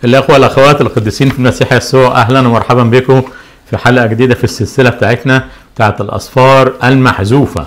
الأخوة الأخوات القديسين في المسيح يسوع أهلا ومرحبا بكم في حلقة جديدة في السلسلة بتاعتنا بتاعت الأسفار المحذوفة.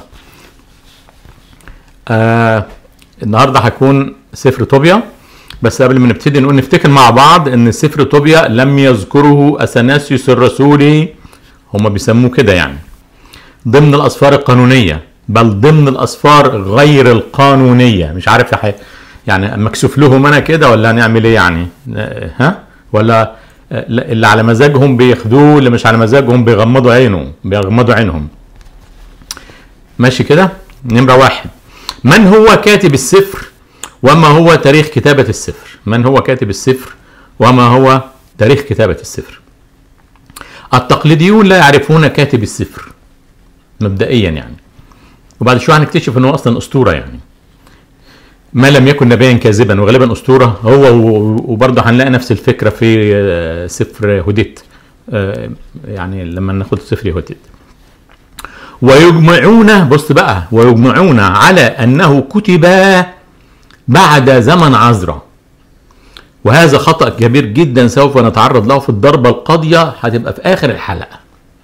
آه النهارده هيكون سفر طوبيا بس قبل ما نبتدي نقول نفتكر مع بعض ان سفر طوبيا لم يذكره اثناسيوس الرسولي هم بيسموه كده يعني ضمن الاسفار القانونيه بل ضمن الاسفار غير القانونيه مش عارف يا حي... يعني مكسوف لهم انا كده ولا هنعمل ايه يعني ها ولا اللي على مزاجهم بياخدوه اللي مش على مزاجهم بيغمضوا عينه بيغمضوا عينهم ماشي كده نمره واحد من هو كاتب السفر وما هو تاريخ كتابة السفر من هو كاتب السفر وما هو تاريخ كتابة السفر التقليديون لا يعرفون كاتب السفر مبدئيا يعني وبعد شوية هنكتشف انه اصلا اسطورة يعني ما لم يكن نبيا كاذبا وغالبا اسطورة هو وبرضه هنلاقي نفس الفكرة في سفر هوديت يعني لما ناخد سفر هوديت ويجمعون بص بقى ويجمعون على انه كتب بعد زمن عذراء وهذا خطأ كبير جدا سوف نتعرض له في الضربة القاضية هتبقى في آخر الحلقة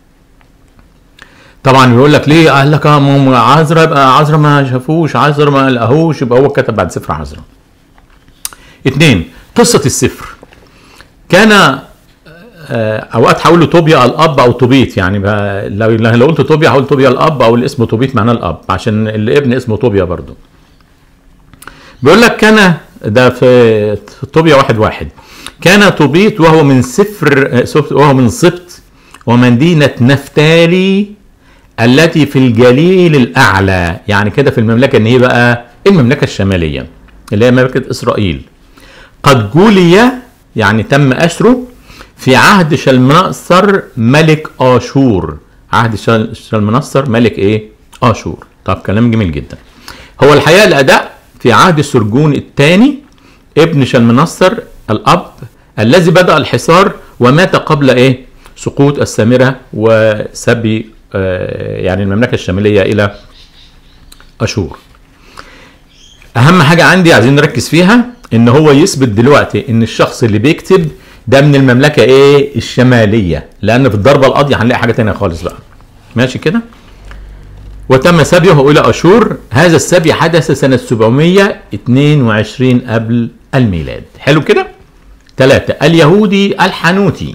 طبعا يقول لك ليه قال لك عذراء يبقى عذراء ما شافوش عذراء ما لقاهوش يبقى هو كتب بعد سفر عذراء اتنين قصة السفر كان اوقات هقول له طوبيا الاب او طوبيت يعني لو لو قلت طوبيا هقول طوبيا الاب او الاسم طوبيت معناه الاب عشان الابن اسمه طوبيا برضو بيقول لك كان ده في طوبيا واحد واحد كان طوبيت وهو من سفر وهو من سبط ومدينة نفتالي التي في الجليل الأعلى يعني كده في المملكة إن هي بقى المملكة الشمالية اللي هي مملكة إسرائيل قد جولي يعني تم أسره في عهد شلمنصر ملك آشور عهد شلمنصر ملك إيه؟ آشور طب كلام جميل جدا هو الحقيقة الأداء في عهد السرجون الثاني ابن شلمنصر الأب الذي بدأ الحصار ومات قبل إيه؟ سقوط السامرة وسبي آه يعني المملكة الشمالية إلى أشور أهم حاجة عندي عايزين نركز فيها إن هو يثبت دلوقتي إن الشخص اللي بيكتب ده من المملكة إيه؟ الشمالية لأن في الضربة القاضية هنلاقي حاجة تانية خالص بقى ماشي كده؟ وتم سبيه إلى أشور هذا السبي حدث سنة 722 قبل الميلاد حلو كده ثلاثة اليهودي الحنوتي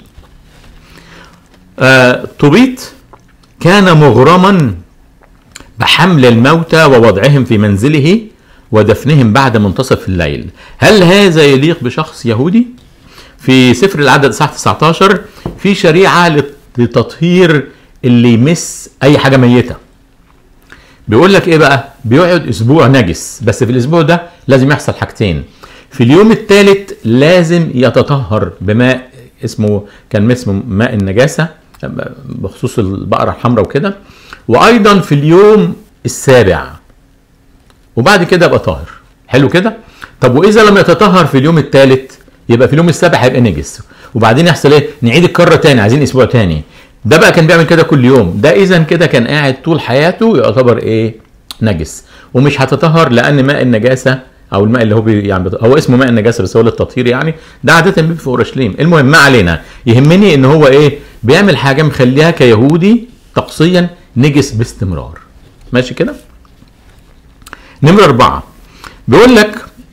آه طبيط كان مغرما بحمل الموتى ووضعهم في منزله ودفنهم بعد منتصف الليل هل هذا يليق بشخص يهودي في سفر العدد صح 19 في شريعة لتطهير اللي يمس أي حاجة ميتة بيقول لك ايه بقى بيقعد اسبوع نجس بس في الاسبوع ده لازم يحصل حاجتين في اليوم الثالث لازم يتطهر بماء اسمه كان اسمه ماء النجاسه بخصوص البقره الحمراء وكده وايضا في اليوم السابع وبعد كده يبقى طاهر حلو كده طب واذا لم يتطهر في اليوم الثالث يبقى في اليوم السابع هيبقى نجس وبعدين يحصل ايه نعيد الكره تاني عايزين اسبوع تاني ده بقى كان بيعمل كده كل يوم ده اذا كده كان قاعد طول حياته يعتبر ايه نجس ومش هتطهر لان ماء النجاسه او الماء اللي هو بي يعني هو اسمه ماء النجاسه بس هو للتطهير يعني ده عاده بيبقى في اورشليم المهم ما علينا يهمني ان هو ايه بيعمل حاجه مخليها كيهودي طقسيا نجس باستمرار ماشي كده نمرة أربعة بيقول لك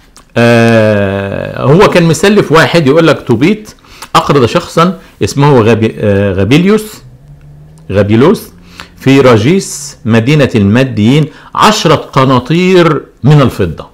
آه هو كان مسلف واحد يقول لك توبيت أقرض شخصا اسمه غبي آه غابيليوس غابيلوس في راجيس مدينة الماديين عشرة قناطير من الفضة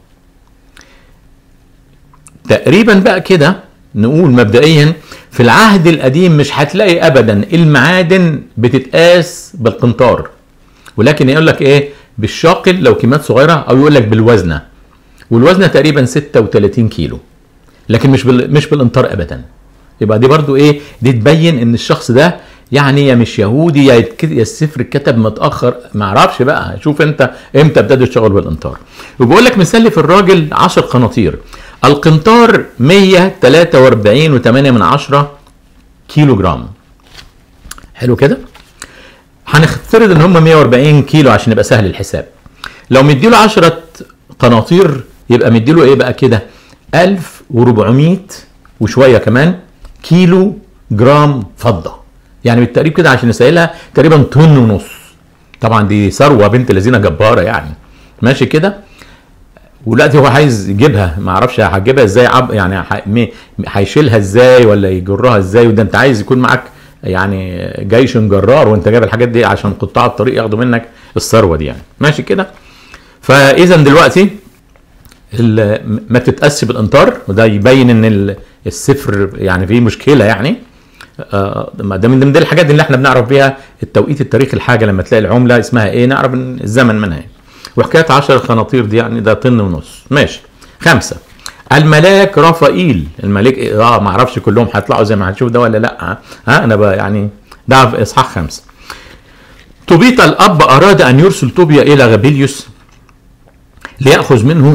تقريبا بقى كده نقول مبدئيا في العهد القديم مش هتلاقي ابدا المعادن بتتقاس بالقنطار ولكن يقول لك ايه بالشاقل لو كميات صغيره او يقول لك بالوزنه والوزنه تقريبا 36 كيلو لكن مش بال... مش بالامتار ابدا يبقى دي برضو ايه دي تبين ان الشخص ده يعني يا مش يهودي يا, يتك... يا السفر اتكتب متاخر ما اعرفش بقى شوف انت امتى ابتدوا يشتغلوا بالامتار وبيقول لك مسلف الراجل 10 قناطير القنطار 143 و8 من عشرة كيلو جرام حلو كده هنفترض ان هم 140 كيلو عشان يبقى سهل الحساب لو مديله 10 قناطير يبقى مديله ايه بقى كده 1400 وشويه كمان كيلو جرام فضه يعني بالتقريب كده عشان نسيلها تقريبا طن ونص طبعا دي ثروه بنت لذينه جباره يعني ماشي كده ودلوقتي هو عايز يجيبها ما اعرفش هجيبها ازاي عب يعني ح- مي- هيشيلها ازاي ولا يجرها ازاي وده انت عايز يكون معاك يعني جيش جرار وانت جايب الحاجات دي عشان قطاع الطريق ياخدوا منك الثروه دي يعني ماشي كده فاذا دلوقتي ال- ما تتأسي بالامطار وده يبين ان ال- الصفر يعني فيه مشكله يعني آه، ما ده من ضمن الحاجات اللي احنا بنعرف بيها التوقيت التاريخي الحاجه لما تلاقي العمله اسمها ايه نعرف إن الزمن منها ايه وحكايه 10 خناطير دي يعني ده طن ونص ماشي خمسه الملاك رافائيل الملاك اه ما اعرفش كلهم هيطلعوا زي ما هنشوف ده ولا لا ها, ها انا بقى يعني ده في اصحاح خمسه توبيت الاب اراد ان يرسل طوبيا الى غابيليوس ليأخذ منه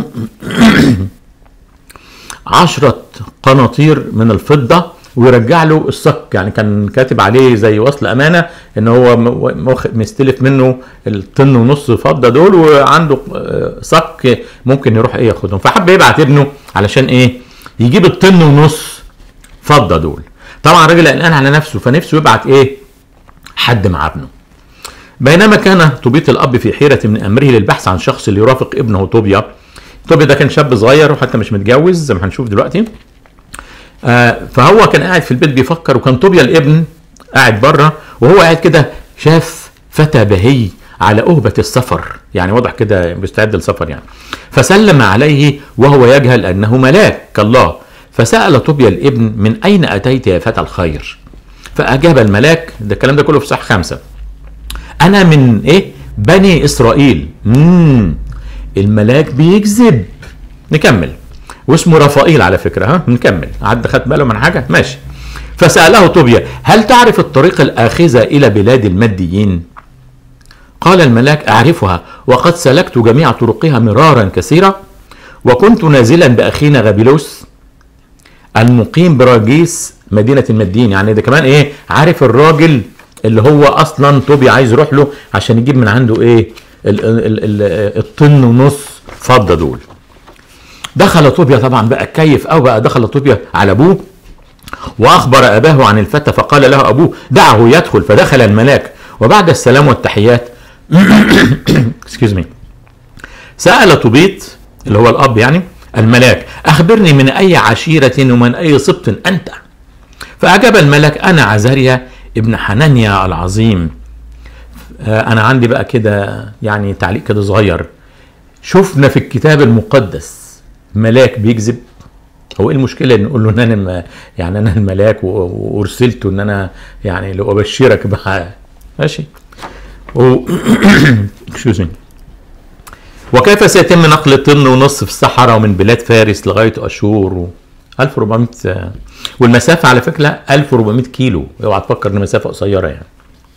عشرة قناطير من الفضة ويرجع له الصك يعني كان كاتب عليه زي وصل أمانة إن هو م- مخ- مستلف منه الطن ونص فضة دول وعنده آه، صك ممكن يروح إيه ياخدهم فحب يبعت ابنه علشان إيه يجيب الطن ونص فضة دول طبعا الراجل قلقان على نفسه فنفسه يبعت إيه حد مع ابنه بينما كان طوبيت الاب في حيره من امره للبحث عن شخص ليرافق ابنه طوبيا طوبيا ده كان شاب صغير وحتى مش متجوز زي ما هنشوف دلوقتي آه فهو كان قاعد في البيت بيفكر وكان طوبيا الابن قاعد بره وهو قاعد كده شاف فتى بهي على أهبة السفر يعني واضح كده مستعد للسفر يعني فسلم عليه وهو يجهل أنه ملاك كالله فسأل طوبيا الابن من أين أتيت يا فتى الخير فأجاب الملاك ده الكلام ده كله في صح خمسة انا من ايه بني اسرائيل امم الملاك بيكذب نكمل واسمه رفائيل على فكره ها نكمل عد خد باله من حاجه ماشي فساله طوبيا هل تعرف الطريق الاخذه الى بلاد الماديين قال الملاك اعرفها وقد سلكت جميع طرقها مرارا كثيرا وكنت نازلا باخينا غابيلوس المقيم براجيس مدينة المدين يعني ده كمان ايه عارف الراجل اللي هو اصلا توبي عايز يروح له عشان يجيب من عنده ايه ال ال ال الطن ونص فضة دول دخل طوبيا طبعا بقى كيف او بقى دخل طوبيا على ابوه واخبر اباه عن الفتى فقال له ابوه دعه يدخل فدخل الملاك وبعد السلام والتحيات excuse me سأل طوبيت اللي هو الأب يعني الملاك أخبرني من أي عشيرة ومن أي سبط أنت فأجاب الملك أنا عزاريا ابن حنانيا العظيم آه، أنا عندي بقى كده يعني تعليق كده صغير شفنا في الكتاب المقدس ملاك بيكذب هو ايه المشكله ان نقول له ان انا م- يعني انا الملاك و- وارسلت ان انا يعني لابشرك بقى ماشي و... excuse me. وكيف سيتم نقل طن ونص في الصحراء ومن بلاد فارس لغايه اشور و 1400 آه، والمسافه على فكره 1400 كيلو اوعى تفكر ان مسافه قصيره يعني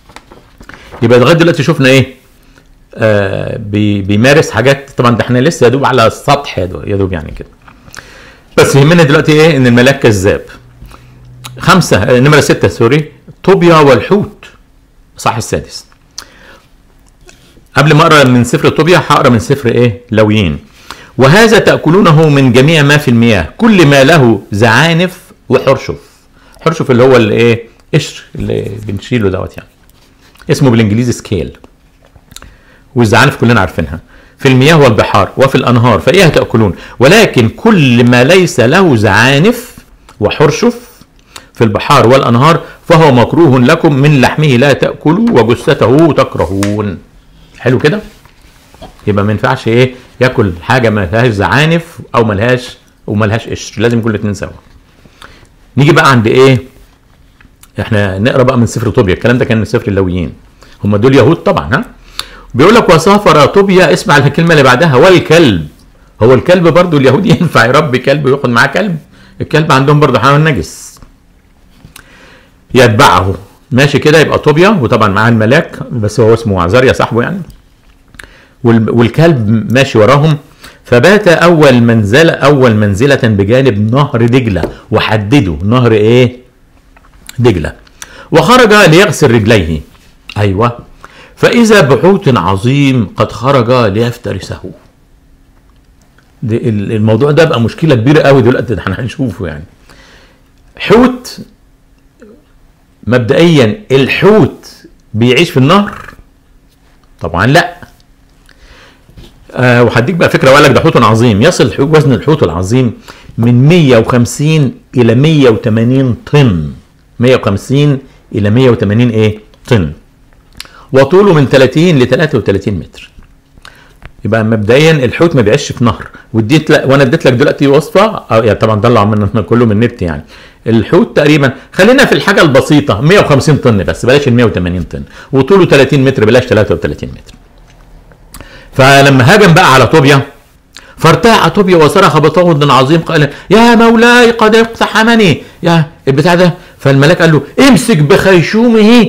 يبقى لغايه دلوقتي شفنا ايه آه بي بيمارس حاجات طبعا ده احنا لسه يا دوب على السطح يا دوب- يا دوب يعني كده بس يهمنا دلوقتي ايه ان الملاك كذاب خمسة آه، نمرة ستة سوري طوبيا والحوت صح السادس قبل ما اقرا من سفر طوبيا هقرا من سفر ايه لويين وهذا تاكلونه من جميع ما في المياه كل ما له زعانف وحرشف حرشف اللي هو الايه قشر اللي بنشيله دوت يعني اسمه بالانجليزي سكيل والزعانف كلنا عارفينها في المياه والبحار وفي الانهار فاياها تاكلون ولكن كل ما ليس له زعانف وحرشف في البحار والانهار فهو مكروه لكم من لحمه لا تاكلوا وجثته تكرهون حلو كده يبقى ما ينفعش ايه ياكل حاجه ما لهاش زعانف او ما لهاش وما لهاش قشر لازم يكون الاثنين سوا نيجي بقى عند ايه احنا نقرا بقى من سفر طوبيا الكلام ده كان من سفر اللويين هم دول يهود طبعا ها بيقول لك وسافر طوبيا اسمع الكلمه اللي بعدها والكلب هو الكلب برضو اليهود ينفع يربي كلب وياخد معاه كلب الكلب عندهم برضو حيوان نجس يتبعه ماشي كده يبقى طوبيا وطبعا معاه الملاك بس هو اسمه عزاريا صاحبه يعني وال- والكلب ماشي وراهم فبات اول منزله اول منزله بجانب نهر دجله وحددوا نهر ايه دجله وخرج ليغسل رجليه ايوه فاذا بحوت عظيم قد خرج ليفترسه دي ال- الموضوع ده بقى مشكله كبيره قوي دلوقتي ده احنا هنشوفه يعني حوت مبدئيا الحوت بيعيش في النهر طبعا لا آه وهديك بقى فكره وقال لك ده حوت عظيم يصل وزن الحوت العظيم من 150 الى 180 طن 150 الى 180 ايه طن وطوله من 30 ل 33 متر يبقى مبدئيا الحوت ما بيعيش في نهر واديت لك وانا اديت لك دلوقتي وصفه يعني طبعا طلع من كله من النت يعني الحوت تقريبا خلينا في الحاجه البسيطه 150 طن بس بلاش ال 180 طن وطوله 30 متر بلاش 33 متر فلما هاجم بقى على طوبيا فارتاع طوبيا وصرخ بصوت عظيم قال يا مولاي قد اقتحمني يا البتاع ده فالملاك قال له امسك بخيشومه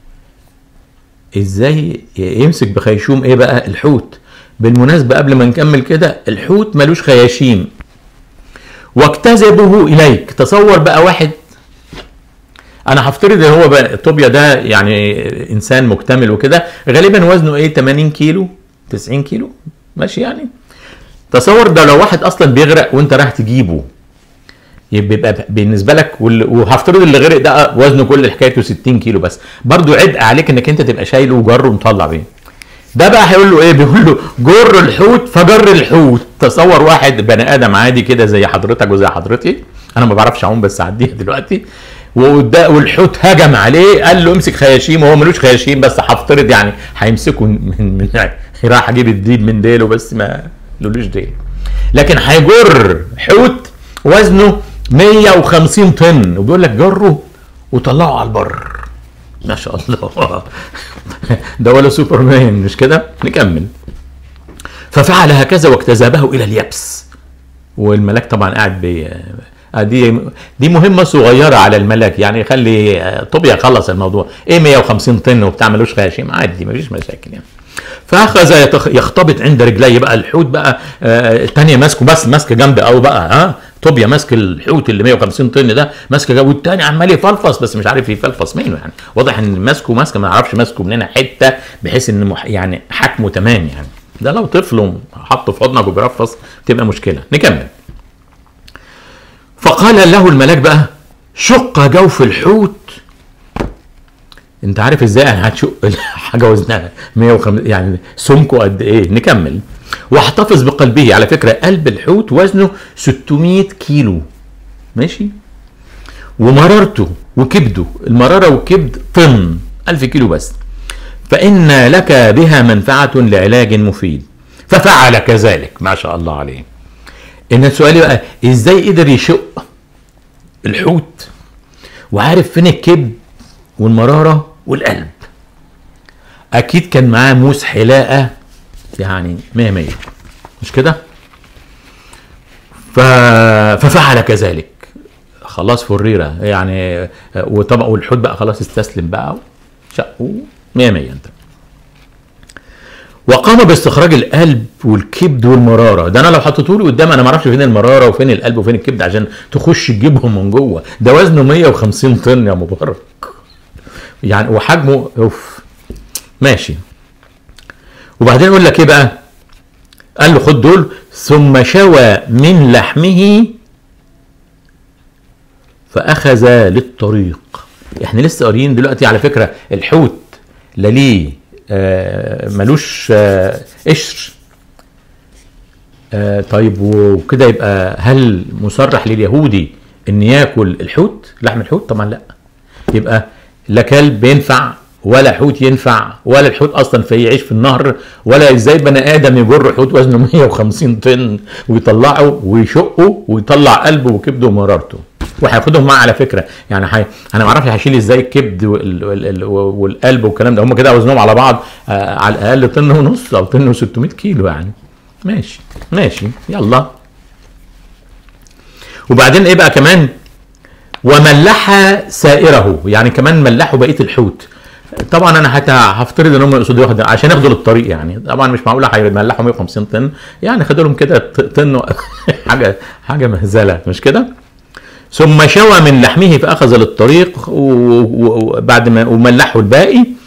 ازاي يمسك بخيشوم ايه بقى الحوت بالمناسبة قبل ما نكمل كده الحوت ملوش خياشيم واكتذبه اليك تصور بقى واحد انا هفترض ان هو بقى طوبيا ده يعني انسان مكتمل وكده غالبا وزنه ايه 80 كيلو 90 كيلو ماشي يعني تصور ده لو واحد اصلا بيغرق وانت رايح تجيبه يبقى بالنسبه لك وهفترض اللي غرق ده وزنه كل حكايته 60 كيلو بس برضه عبء عليك انك انت تبقى شايله وجره ومطلع بيه ده بقى هيقول له ايه بيقول له جر الحوت فجر الحوت تصور واحد بني ادم عادي كده زي حضرتك وزي حضرتي انا ما بعرفش اعوم بس هعديها دلوقتي والحوت هجم عليه قال له امسك خياشيم وهو ملوش خياشيم بس هفترض يعني هيمسكه من من راح اجيب الديل من ديله بس ما لولوش ديل لكن هيجر حوت وزنه 150 طن وبيقول لك جره وطلعه على البر ما شاء الله ده ولا سوبرمان مش كده نكمل ففعل هكذا واجتذبه الى اليبس والملاك طبعا قاعد بي دي دي مهمه صغيره على الملاك يعني خلي طوبيا يخلص الموضوع ايه 150 طن وبتاع ملوش خياشيم عادي مفيش مشاكل يعني فاخذ يختبط عند رجلي بقى الحوت بقى آه الثانيه ماسكه بس ماسكه جنب او بقى ها طوبيا ماسك الحوت اللي 150 طن ده ماسكه جنب والثاني عمال يفلفص بس مش عارف يفلفص منه يعني واضح ان ماسكه ماسكه ما يعرفش ماسكه منين حته بحيث ان مح يعني حجمه تمام يعني ده لو طفل حطه في حضنك وبيرفص تبقى مشكله نكمل فقال له الملاك بقى شق جوف الحوت انت عارف ازاي هتشق حاجه وزنها 150 يعني سمكه قد ايه نكمل واحتفظ بقلبه على فكره قلب الحوت وزنه 600 كيلو ماشي ومرارته وكبده المراره والكبد طن 1000 كيلو بس فان لك بها منفعه لعلاج مفيد ففعل كذلك ما شاء الله عليه ان السؤال بقى ازاي قدر يشق الحوت وعارف فين الكبد والمراره والقلب اكيد كان معاه موس حلاقه يعني مية مية مش كده ف... ففعل كذلك خلاص فريرة يعني وطبعا والحوت بقى خلاص استسلم بقى شقه مية مية انت وقام باستخراج القلب والكبد والمراره ده انا لو حطيته لي قدام انا ما اعرفش فين المراره وفين القلب وفين الكبد عشان تخش تجيبهم من جوه ده وزنه 150 طن يا مبارك يعني وحجمه اوف ماشي وبعدين يقول لك ايه بقى قال له خد دول ثم شوى من لحمه فاخذ للطريق احنا لسه قاريين دلوقتي على فكره الحوت لا ليه آه ملوش آه قشر آه طيب وكده يبقى هل مصرح لليهودي ان ياكل الحوت لحم الحوت طبعا لا يبقى لا كلب ينفع ولا حوت ينفع ولا الحوت اصلا في يعيش في النهر ولا ازاي بني ادم يجر حوت وزنه 150 طن ويطلعه ويشقه ويطلع قلبه وكبده ومرارته وهياخدهم معاه على فكره يعني حي... انا ما اعرفش هيشيل ازاي الكبد وال... وال... والقلب والكلام ده هم كده وزنهم على بعض آه على الاقل طن ونص او طن و600 كيلو يعني ماشي ماشي يلا وبعدين ايه بقى كمان وملح سائره يعني كمان ملحوا بقيه الحوت طبعا انا حتى هفترض ان هم يقصدوا ياخد عشان ياخدوا للطريق يعني طبعا مش معقوله هيملحوا 150 طن يعني خدوا لهم كده طن حاجه حاجه مهزله مش كده؟ ثم شوى من لحمه فاخذ للطريق وبعد ما وملحوا الباقي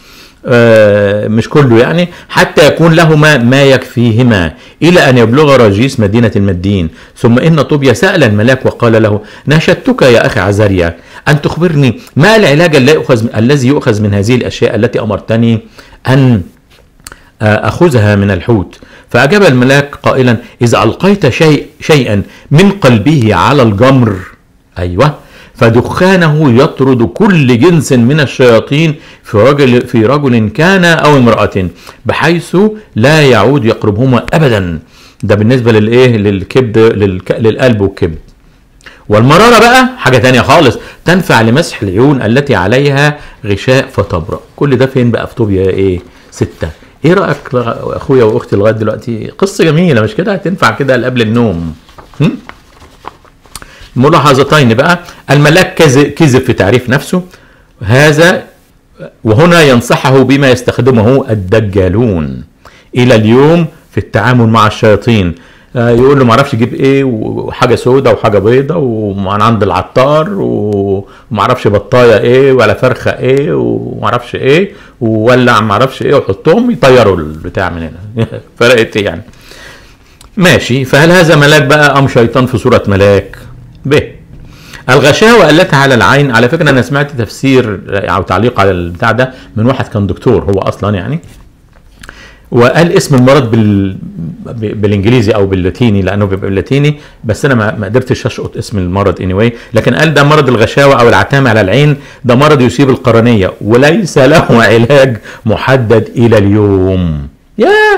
آه، مش كله يعني حتى يكون لهما ما يكفيهما إلى أن يبلغ راجيس مدينة المدين ثم إن طوبيا سأل الملاك وقال له ناشدتك يا أخي عزاريا أن تخبرني ما العلاج الذي يؤخذ الذي يؤخذ من هذه الأشياء التي أمرتني أن آه، أخذها من الحوت فأجاب الملاك قائلا إذا ألقيت شيء شيئا من قلبه على الجمر أيوه فدخانه يطرد كل جنس من الشياطين في رجل في رجل كان او امراه بحيث لا يعود يقربهما ابدا ده بالنسبه للايه للكبد للك... للقلب والكبد والمراره بقى حاجه تانية خالص تنفع لمسح العيون التي عليها غشاء فتبرأ كل ده فين بقى في طوبيا ايه ستة ايه رايك اخويا واختي لغايه دلوقتي قصه جميله مش كده هتنفع كده قبل النوم هم؟ ملاحظتين بقى الملاك كذب كذب في تعريف نفسه هذا وهنا ينصحه بما يستخدمه الدجالون الى اليوم في التعامل مع الشياطين آه، يقول له ما اعرفش اجيب ايه وحاجه سودة وحاجه بيضة ومن عند العطار وما اعرفش بطايه ايه ولا فرخه ايه وما اعرفش ايه وولع ما اعرفش ايه وحطهم يطيروا البتاع من هنا فرقت ايه يعني ماشي فهل هذا ملاك بقى ام شيطان في صوره ملاك ب الغشاوة التي على العين على فكرة أنا سمعت تفسير أو تعليق على البتاع ده من واحد كان دكتور هو أصلا يعني وقال اسم المرض بال... بالانجليزي او باللاتيني لانه بيبقى باللاتيني بس انا ما قدرتش اشقط اسم المرض اني anyway. لكن قال ده مرض الغشاوه او العتامه على العين ده مرض يصيب القرنيه وليس له علاج محدد الى اليوم يا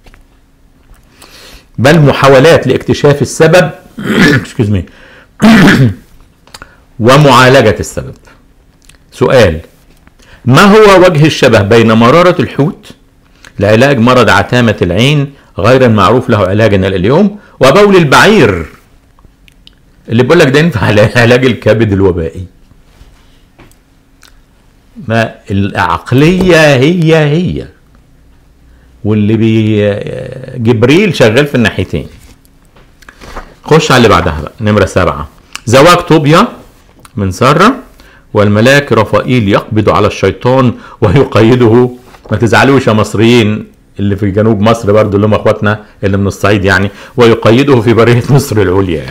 بل محاولات لاكتشاف السبب excuse me ومعالجة السبب سؤال ما هو وجه الشبه بين مرارة الحوت لعلاج مرض عتامة العين غير المعروف له علاجا إلى اليوم وبول البعير اللي بيقول لك ده ينفع علاج الكبد الوبائي ما العقلية هي هي واللي بي جبريل شغال في الناحيتين خش على اللي بعدها بقى نمرة سبعة زواج طوبيا من سارة والملاك رفائيل يقبض على الشيطان ويقيده ما تزعلوش يا مصريين اللي في جنوب مصر برضو اللي هم اخواتنا اللي من الصعيد يعني ويقيده في برية مصر العليا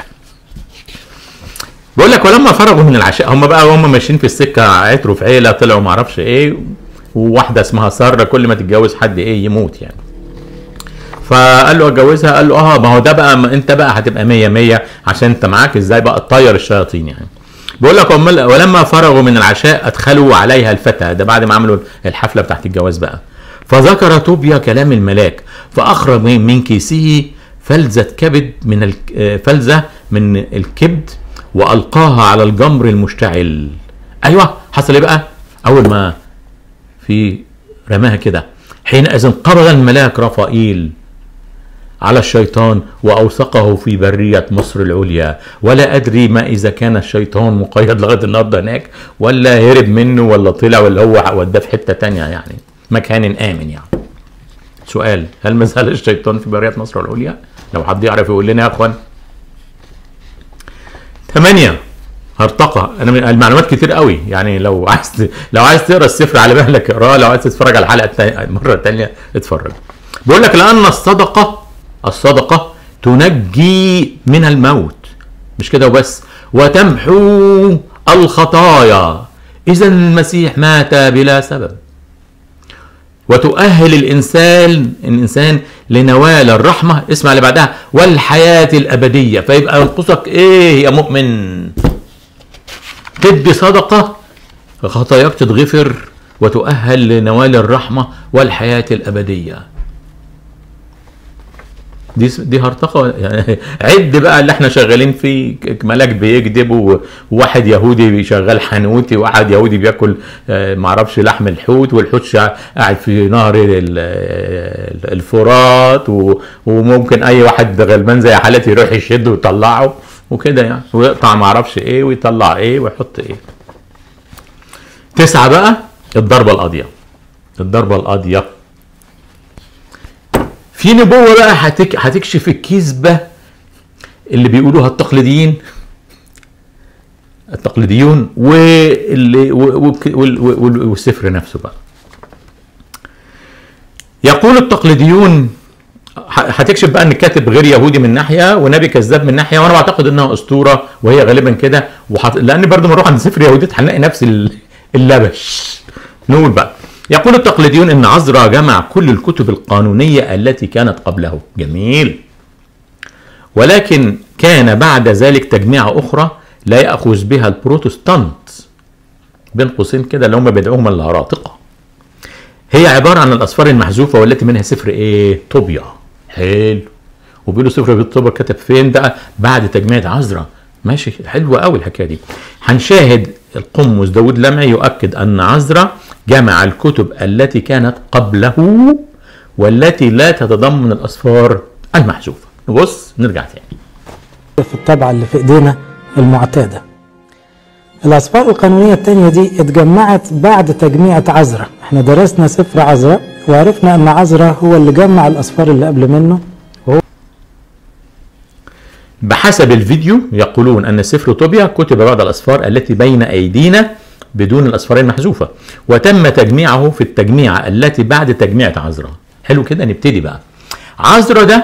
بقول لك ولما فرغوا من العشاء هم بقى وهم ماشيين في السكه عتروا في عيله طلعوا ما اعرفش ايه وواحده اسمها ساره كل ما تتجوز حد ايه يموت يعني فقال له اتجوزها قال له اه ما هو ده بقى ما انت بقى هتبقى 100 100 عشان انت معاك ازاي بقى تطير الشياطين يعني بيقول لك ولما فرغوا من العشاء ادخلوا عليها الفتى ده بعد ما عملوا الحفله بتاعت الجواز بقى فذكر طوبيا كلام الملاك فاخرج من كيسه فلذة كبد من فلذة من الكبد والقاها على الجمر المشتعل ايوه حصل ايه بقى اول ما في رماها كده حينئذ قبض الملاك رفائيل على الشيطان واوثقه في بريه مصر العليا ولا ادري ما اذا كان الشيطان مقيد لغايه النهارده هناك ولا هرب منه ولا طلع ولا هو وداه في حته تانية يعني مكان امن يعني سؤال هل ما زال الشيطان في بريه مصر العليا لو حد يعرف يقول لنا يا اخوان ثمانية هرطقة انا المعلومات كتير قوي يعني لو عايز لو عايز تقرا السفر على مهلك اقراه لو عايز تتفرج على الحلقه مره تانية اتفرج بيقول لك لان الصدقه الصدقة تنجي من الموت مش كده وبس وتمحو الخطايا إذا المسيح مات بلا سبب وتؤهل الإنسان الإنسان لنوال الرحمة اسمع اللي بعدها والحياة الأبدية فيبقى ينقصك إيه يا مؤمن تدي صدقة خطاياك تتغفر وتؤهل لنوال الرحمة والحياة الأبدية دي دي هرطقه يعني عد بقى اللي احنا شغالين فيه ملاك بيكذب وواحد يهودي شغال حنوتي وواحد يهودي بياكل معرفش لحم الحوت والحوت قاعد في نهر الفرات وممكن اي واحد غلبان زي حالتي يروح يشده ويطلعه وكده يعني ويقطع معرفش ايه ويطلع ايه ويحط ايه تسعة بقى الضربة القاضية الضربة القاضية في نبوة بقى هتك... هتكشف الكذبة اللي بيقولوها التقليديين التقليديون واللي والسفر نفسه بقى يقول التقليديون هتكشف بقى ان الكاتب غير يهودي من ناحيه ونبي كذاب من ناحيه وانا بعتقد انها اسطوره وهي غالبا كده وحط... لان برضه ما نروح عند سفر يهوديت هنلاقي نفس اللبش نقول بقى يقول التقليديون ان عزرا جمع كل الكتب القانونيه التي كانت قبله جميل ولكن كان بعد ذلك تجميع اخرى لا ياخذ بها البروتستانت بين قوسين كده اللي هم بيدعوهم الهراطقه هي عباره عن الاسفار المحذوفه والتي منها سفر ايه طوبيا حلو وبيقولوا سفر طوبيا كتب فين بقى بعد تجميع عزرا ماشي حلوه قوي الحكايه دي هنشاهد القمص داود لمعي يؤكد ان عزرا جمع الكتب التي كانت قبله والتي لا تتضمن الاسفار المحذوفه نبص نرجع تاني في الطبعة اللي في ايدينا المعتادة الأسفار القانونية التانية دي اتجمعت بعد تجميعة عزرا احنا درسنا سفر عزرا وعرفنا ان عزرا هو اللي جمع الأسفار اللي قبل منه وهو بحسب الفيديو يقولون ان سفر طوبيا كتب بعد الاسفار التي بين ايدينا بدون الاسفار المحذوفه وتم تجميعه في التجميعه التي بعد تجميعة عزرا حلو كده نبتدي بقى عزرا ده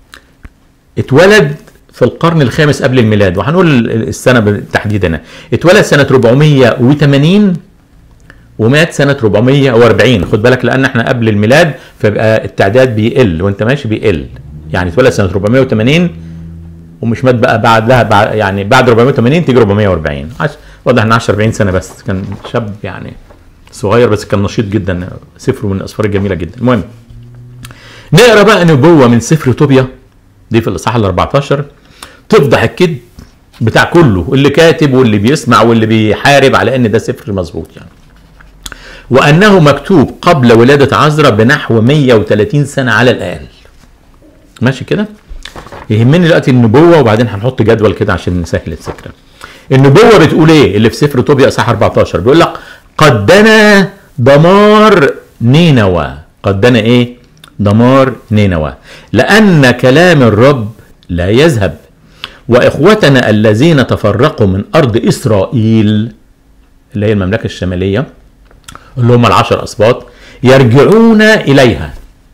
اتولد في القرن الخامس قبل الميلاد وهنقول السنه بالتحديد هنا اتولد سنه 480 ومات سنه 440 خد بالك لان احنا قبل الميلاد فبقى التعداد بيقل وانت ماشي بيقل يعني اتولد سنه 480 ومش مات بقى بعدها بعد يعني بعد 480 تيجي 440 عش واضح ان 10 40 سنه بس كان شاب يعني صغير بس كان نشيط جدا سفره من الاسفار الجميله جدا المهم نقرا بقى نبوه من سفر طوبيا دي في الاصحاح ال 14 تفضح الكذب بتاع كله اللي كاتب واللي بيسمع واللي بيحارب على ان ده سفر مظبوط يعني وانه مكتوب قبل ولاده عزرا بنحو 130 سنه على الاقل ماشي كده يهمني دلوقتي النبوه وبعدين هنحط جدول كده عشان نسهل الفكره النبوه بتقول ايه اللي في سفر طوبيا اصحاح 14 بيقول لك قد دنا دمار نينوى قد دنا ايه دمار نينوى لان كلام الرب لا يذهب واخوتنا الذين تفرقوا من ارض اسرائيل اللي هي المملكه الشماليه اللي هم العشر اسباط يرجعون اليها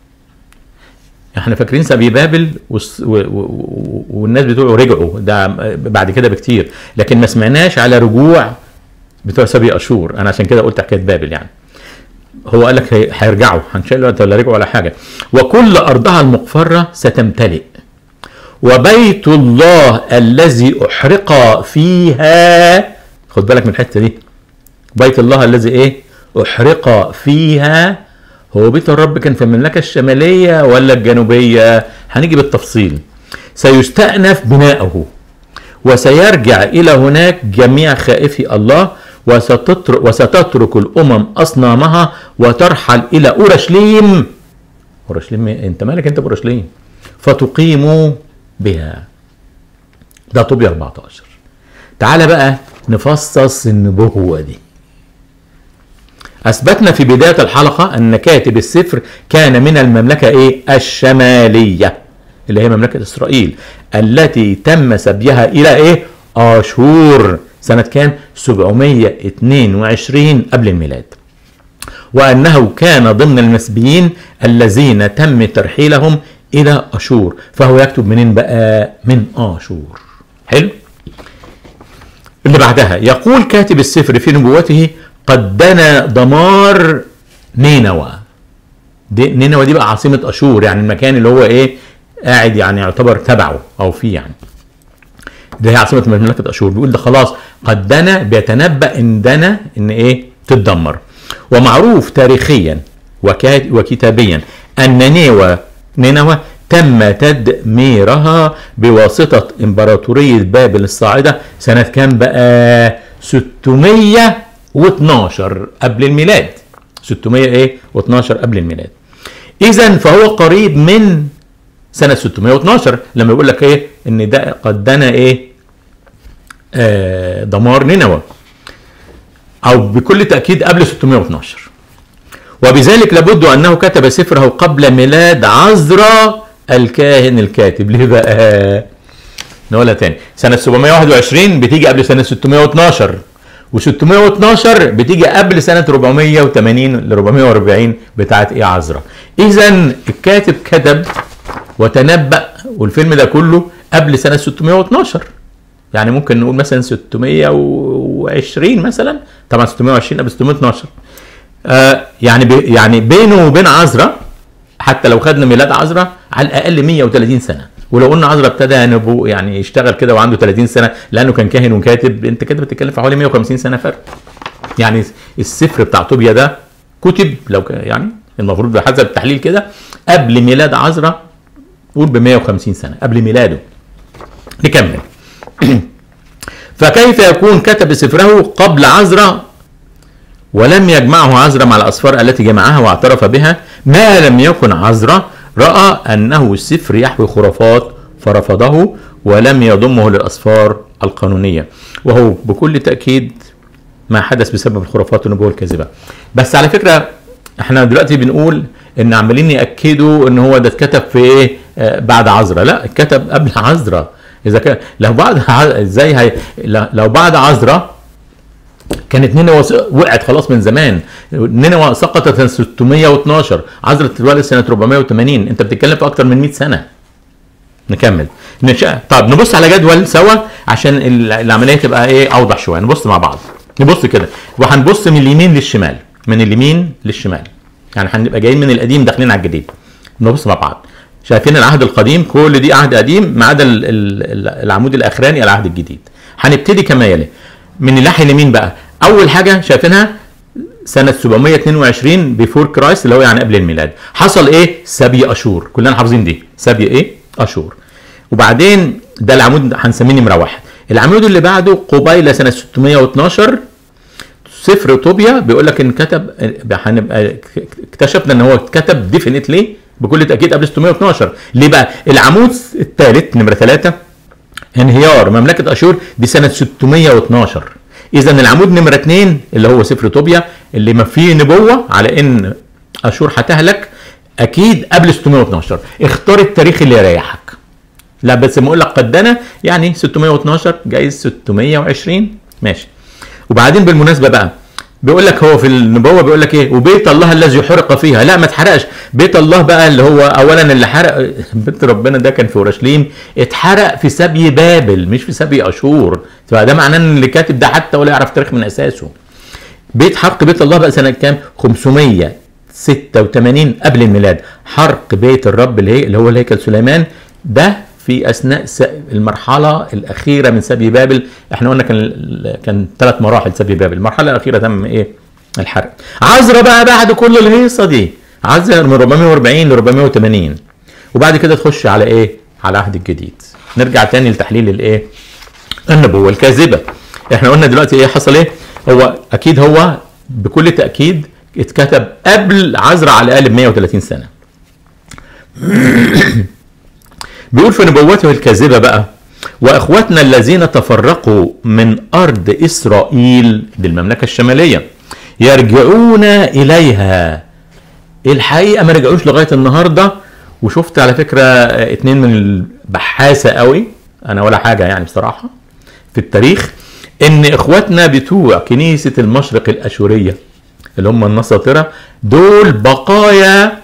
احنا فاكرين سبي بابل والس- و- و- والناس بتوعه رجعوا ده بعد كده بكتير لكن ما سمعناش على رجوع بتوع سبي اشور انا عشان كده قلت حكايه بابل يعني هو قال لك هي- هيرجعوا هنشيل وقت ولا رجعوا ولا حاجه وكل ارضها المقفره ستمتلئ وبيت الله الذي احرق فيها خد بالك من الحته دي بيت الله الذي ايه احرق فيها هو بيت الرب كان في المملكه الشماليه ولا الجنوبيه هنيجي بالتفصيل سيستأنف بناؤه وسيرجع الى هناك جميع خائفي الله وستترك, وستترك الامم اصنامها وترحل الى اورشليم اورشليم إيه؟ انت مالك انت باورشليم فتقيموا بها ده طوبيا 14 تعال بقى نفصص النبوة دي أثبتنا في بداية الحلقة أن كاتب السفر كان من المملكة إيه؟ الشمالية اللي هي مملكة إسرائيل التي تم سبيها إلى إيه؟ آشور سنة كام؟ 722 قبل الميلاد وأنه كان ضمن المسبيين الذين تم ترحيلهم إلى أشور فهو يكتب منين بقى؟ من آشور حلو؟ اللي بعدها يقول كاتب السفر في نبوته قد دنا دمار نينوى دي نينوى دي بقى عاصمة أشور يعني المكان اللي هو إيه قاعد يعني يعتبر تبعه أو فيه يعني ده هي عاصمة مملكة أشور بيقول ده خلاص قد دنا بيتنبأ إن دنا إن إيه تتدمر ومعروف تاريخيا وكات- وكتابيا أن نينوى نينوى تم تدميرها بواسطة إمبراطورية بابل الصاعدة سنة كام بقى 612 قبل الميلاد 600 ايه و12 قبل الميلاد اذا فهو قريب من سنة 612 لما يقول لك ايه ان ده قد دنا ايه آه دمار نينوى او بكل تأكيد قبل 612 وبذلك لابد انه كتب سفره قبل ميلاد عزرا الكاهن الكاتب ليه بقى نقولها تاني سنة 721 بتيجي قبل سنة 612 و612 بتيجي قبل سنه 480 ل 440 بتاعت ايه عذراء اذا الكاتب كتب وتنبأ والفيلم ده كله قبل سنه 612 يعني ممكن نقول مثلا 620 مثلا طبعا 620 قبل 612 آه يعني بي يعني بينه وبين عذراء حتى لو خدنا ميلاد عذراء على الاقل 130 سنه ولو قلنا عذراء ابتدى نبو يعني يشتغل كده وعنده 30 سنه لانه كان كاهن وكاتب انت كده بتتكلم في حوالي 150 سنه فرق يعني السفر بتاع طوبيا ده كتب لو ك- يعني المفروض بحسب التحليل كده قبل ميلاد عذراء قول ب 150 سنه قبل ميلاده نكمل فكيف يكون كتب سفره قبل عذراء ولم يجمعه عذراء مع الأسفار التي جمعها واعترف بها ما لم يكن عذراء رأى أنه السفر يحوي خرافات فرفضه ولم يضمه للأسفار القانونية وهو بكل تأكيد ما حدث بسبب الخرافات والنبوة الكاذبة بس على فكرة احنا دلوقتي بنقول ان عمالين ياكدوا ان هو ده اتكتب في ايه آه، بعد عذراء لا اتكتب قبل عذراء اذا كان لو بعد ع- ازاي هي لو بعد عذراء كانت نينوى س- وقعت خلاص من زمان نينوى سقطت سنه 612 عذراء اتولد سنه 480 انت بتتكلم في اكتر من 100 سنه نكمل نشأ طب نبص على جدول سوا عشان ال- العمليه تبقى ايه اوضح شويه نبص مع بعض نبص كده وهنبص من اليمين للشمال من اليمين للشمال يعني هنبقى جايين من القديم داخلين على الجديد نبص مع بعض شايفين العهد القديم كل دي عهد قديم ما عدا ال- ال- ال- العمود الاخراني العهد الجديد هنبتدي كما يلي من الناحيه اليمين بقى اول حاجه شايفينها سنة 722 بيفور كرايست اللي هو يعني قبل الميلاد حصل ايه سبي اشور كلنا حافظين دي سبي ايه اشور وبعدين ده العمود هنسميه نمره واحد العمود اللي بعده قبيل سنة 612 سفر طوبيا بيقول لك ان كتب هنبقى اكتشفنا ان هو اتكتب ديفينتلي بكل تاكيد قبل 612 ليه بقى العمود الثالث نمره ثلاثة انهيار مملكه اشور دي سنه 612 اذا العمود نمره اثنين اللي هو سفر طوبيا اللي ما فيه نبوه على ان اشور هتهلك اكيد قبل 612 اختار التاريخ اللي يريحك لا بس ما اقول لك قدنا يعني 612 جايز 620 ماشي وبعدين بالمناسبه بقى بيقول لك هو في النبوه بيقول لك ايه وبيت الله الذي حرق فيها لا ما اتحرقش بيت الله بقى اللي هو اولا اللي حرق بيت ربنا ده كان في اورشليم اتحرق في سبي بابل مش في سبي اشور فده معناه ان اللي كاتب ده حتى ولا يعرف تاريخ من اساسه بيت حرق بيت الله بقى سنه كام 586 قبل الميلاد حرق بيت الرب اللي هي اللي هو الهيكل سليمان ده في اثناء س- المرحله الاخيره من سبي بابل احنا قلنا كان كان ثلاث مراحل سبي بابل المرحله الاخيره تم ايه الحرق عذرا بقى بعد كل الهيصه دي عذرا من 440 ل 480 وبعد كده تخش على ايه على العهد الجديد نرجع تاني لتحليل الايه النبوه الكاذبه احنا قلنا دلوقتي ايه حصل ايه هو اكيد هو بكل تاكيد اتكتب قبل عذرا على الاقل ب 130 سنه بيقول في نبوته الكاذبه بقى واخواتنا الذين تفرقوا من ارض اسرائيل دي المملكه الشماليه يرجعون اليها الحقيقه ما رجعوش لغايه النهارده وشفت على فكره آه، اتنين من البحاسه قوي انا ولا حاجه يعني بصراحه في التاريخ ان اخواتنا بتوع كنيسه المشرق الاشوريه اللي هم النصاطره دول بقايا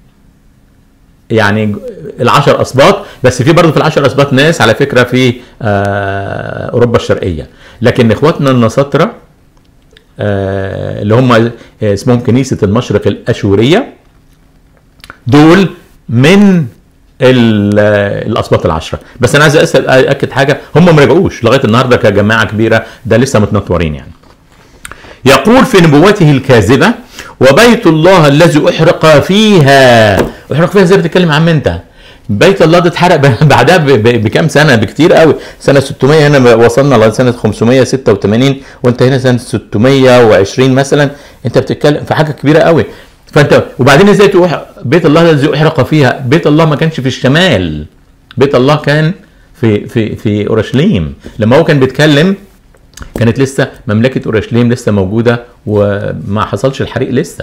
يعني العشر اسباط بس في برضه في العشر اسباط ناس على فكره في آه اوروبا الشرقيه لكن اخواتنا النصاطره آه اللي هم اسمهم كنيسه المشرق الاشوريه دول من ال- الاسباط العشره بس انا عايز اسال اكد حاجه هم ما رجعوش لغايه النهارده كجماعه كبيره ده لسه متنطورين يعني يقول في نبوته الكاذبه وبيت الله الذي احرق فيها احرق فيها زي بتتكلم عن انت بيت الله ده اتحرق ب- بعدها ب- ب- بكام سنه بكتير قوي سنه 600 هنا وصلنا لغايه سنه 586 وانت هنا سنه 620 مثلا انت بتتكلم في حاجه كبيره قوي فانت وبعدين ازاي تروح بيت الله الذي احرق فيها بيت الله ما كانش في الشمال بيت الله كان في في في اورشليم لما هو كان بيتكلم كانت لسه مملكه اورشليم لسه موجوده وما حصلش الحريق لسه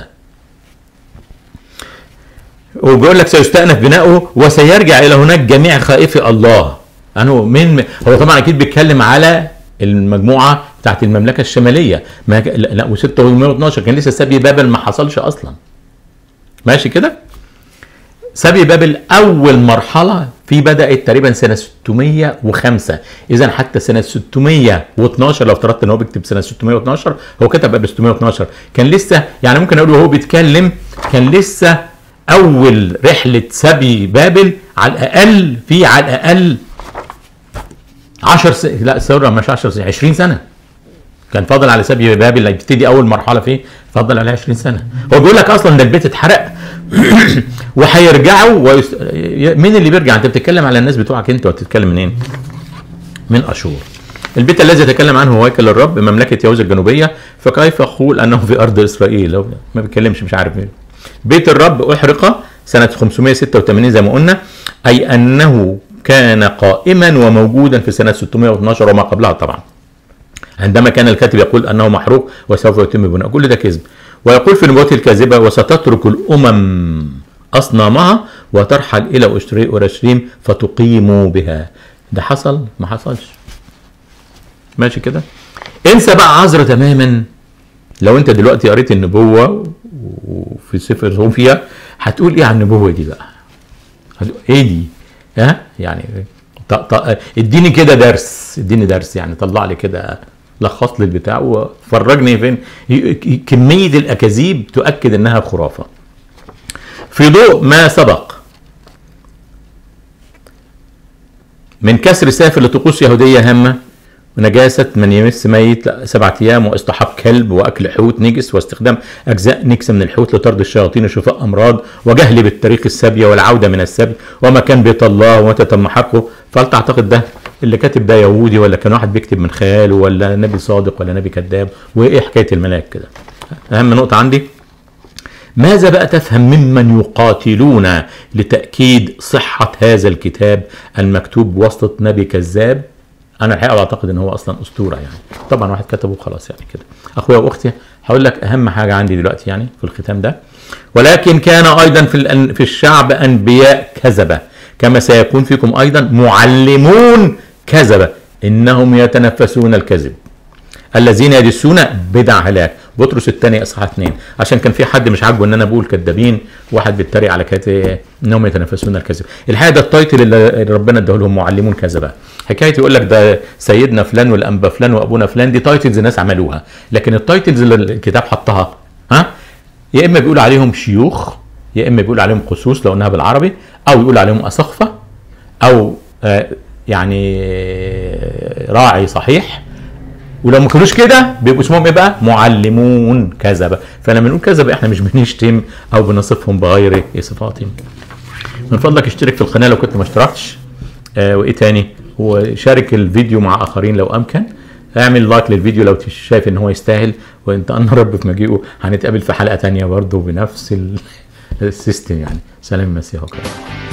وبيقول لك سيستأنف بناؤه وسيرجع الى هناك جميع خائفي الله انه من هو طبعا اكيد بيتكلم على المجموعه بتاعت بتاعت المملكه الشماليه ما ك- لا لا، و612 كان لسه سبي بابل ما حصلش اصلا ماشي كده سبي بابل اول مرحله في بدات تقريبا سنه 605 اذا حتى سنه 612 لو افترضت ان هو بيكتب سنه 612 هو كتب قبل 612 كان لسه يعني ممكن اقول وهو بيتكلم كان لسه اول رحله سبي بابل على الاقل في على الاقل 10 س... لا سوري مش 10 سنين 20 سنه كان فاضل على سبي بابل اللي يبتدي اول مرحله فيه فاضل عليه 20 سنه هو بيقول لك اصلا ده البيت اتحرق وهيرجعوا ويست... مين اللي بيرجع انت بتتكلم على الناس بتوعك انت وتتكلم منين من اشور البيت الذي يتكلم عنه هو هيكل الرب مملكه يهوذا الجنوبيه فكيف اقول انه في ارض اسرائيل لو ما بيتكلمش مش عارف مين بيت الرب احرق سنه 586 زي ما قلنا اي انه كان قائما وموجودا في سنه 612 وما قبلها طبعا عندما كان الكاتب يقول انه محروق وسوف يتم بناء كل ده كذب ويقول في نبوته الكاذبه وستترك الامم اصنامها وترحل الى أشتري- اورشليم فتقيم بها ده حصل ما حصلش ماشي كده انسى بقى عذرا تماما لو انت دلوقتي قريت النبوه وفي سفر صوفيا هتقول ايه عن النبوه دي بقى هتقول ايه دي ها يعني ط- ط- اديني كده درس اديني درس يعني طلع لي كده لخص لي البتاع وفرجني فين ي- ي- كميه الاكاذيب تؤكد انها خرافه في ضوء ما سبق من كسر سافر لطقوس يهوديه هامه ونجاسة من يمس ميت سبعة أيام واصطحاب كلب وأكل حوت نجس واستخدام أجزاء نكسة من الحوت لطرد الشياطين وشفاء أمراض وجهل بالتاريخ السبي والعودة من السبي وما كان بيت الله ومتى تم حقه فهل تعتقد ده اللي كاتب ده يهودي ولا كان واحد بيكتب من خياله ولا نبي صادق ولا نبي كذاب وإيه حكاية الملاك كده أهم نقطة عندي ماذا بقى تفهم ممن يقاتلون لتأكيد صحة هذا الكتاب المكتوب وسط نبي كذاب انا الحقيقه بعتقد ان هو اصلا اسطوره يعني طبعا واحد كتبه وخلاص يعني كده اخويا واختي هقول لك اهم حاجه عندي دلوقتي يعني في الختام ده ولكن كان ايضا في الأن- في الشعب انبياء كذبه كما سيكون فيكم ايضا معلمون كذبه انهم يتنفسون الكذب الذين يدسون بدع هلاك بطرس الثاني اصحاح اثنين عشان كان في حد مش عاجبه ان انا بقول كذابين واحد بيتريق على كده انهم يتنافسون الكذب الحقيقه ده التايتل اللي ربنا اداه لهم معلمون كذبه حكايه يقول لك ده سيدنا فلان والانبا فلان وابونا فلان دي تايتلز ناس عملوها لكن التايتلز اللي الكتاب حطها ها يا اما بيقول عليهم شيوخ يا اما بيقول عليهم قصوص لو انها بالعربي او يقول عليهم اسقفه او آه يعني آه، راعي صحيح ولو ما كانوش كده بيبقوا اسمهم ايه بقى؟ معلمون كذبه، فلما نقول كذبه احنا مش بنشتم او بنصفهم بغير صفاتهم. من فضلك اشترك في القناه لو كنت ما اشتركتش. آه وايه تاني؟ وشارك الفيديو مع اخرين لو امكن. اعمل لايك للفيديو لو شايف ان هو يستاهل وانت ان رب في مجيئه هنتقابل في حلقه تانية برضه بنفس ال- السيستم يعني. سلام مسيح وكرم.